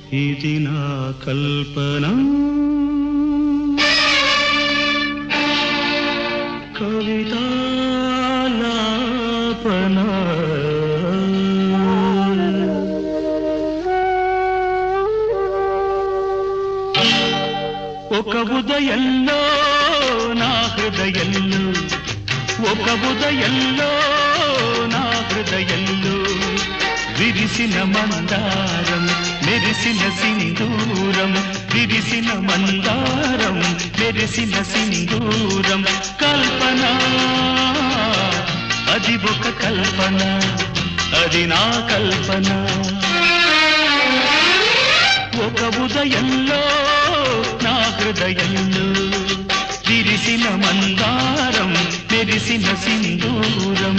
ఇది నా కల్పన కవితాలాపన ఒక ఉదయంలో నా హృదయంలో ఒక ఉదయంలో నా హృదయంలో విరిసిన మందారం మెరిసిన సింధూరం విరిసిన మందారం మెరిసిన సింధూరం కల్పన అది ఒక కల్పన అది నా కల్పన ఒక ఉదయంలో నా హృదయంలో విరిసిన మందారం మెరిసిన సింధూరం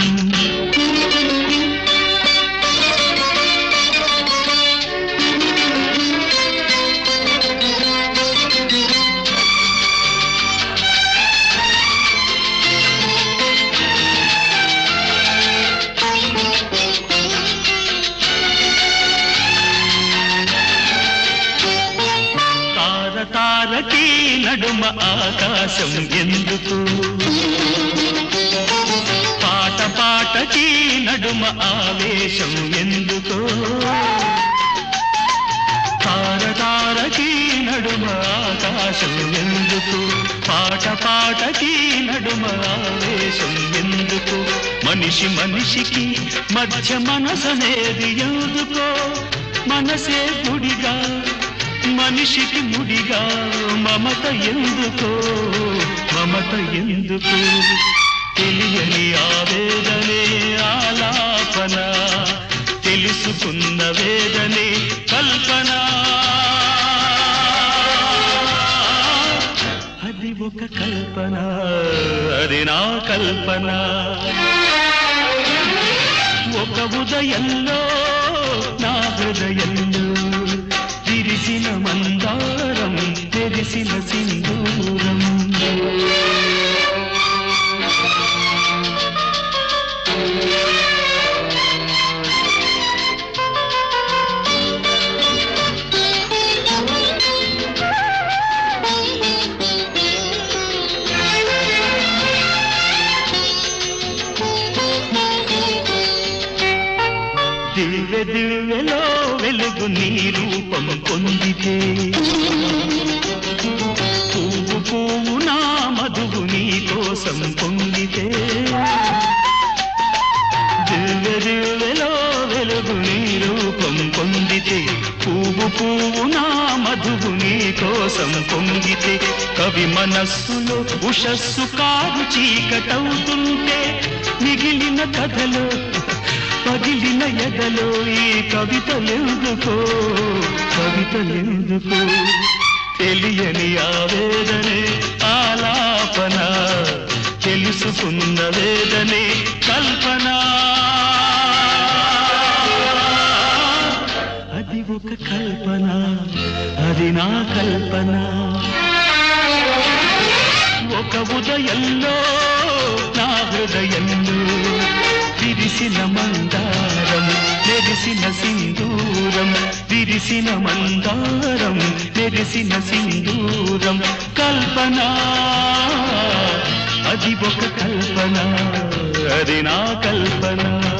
తార తారకి నడుమ ఆకాశం ఎందుకు పాట పాటకి నడుమ ఆవేశం ఎందుకు తార తారకి నడుమ ఆకాశం ఎందుకు పాట పాటకి నడుమ ఆవేశం ఎందుకు మనిషి మనిషికి మధ్య మనసనేది ఎందుకో మనసే గుడిగా మనిషికి ముడిగా మమత ఎందుకో మమత ఎందుకు తెలియని ఆవేదనే ఆలాపన తెలుసుకున్న వేదనే కల్పన అది ఒక కల్పన అది నా కల్పన ఒక ఉదయంలో నా హృదయంలో విరిసిన మందారం తెరిసిన సింధూరం దివ్య దివ్యలో వెలుగు నీ రూపం పొందితే పువ్వు పువ్వు నా మధువు నీ కోసం పొందితే దివ్య దివ్యలో వెలుగు నీ రూపం పొందితే పువ్వు పువ్వు నా మధువు నీ కోసం పొంగితే కవి మనస్సులో ఉషస్సు కాదు చీకటవుతుంటే మిగిలిన కథలో పగిలిన ఎదలో ఈ కవితలెందుకో కవితలెందుకో తెలియని ఆవేదనే ఆలాపన తెలుసుకున్న వేదనే కల్పన అది ఒక కల్పన అది నా కల్పన ఒక ఉదయంలో నా హృదయంలో విరిసిన మందారం మెరిసిన సింధూరం విరిసిన మందారం మెరిసిన సింధూరం కల్పన అది ఒక కల్పన అది నా కల్పన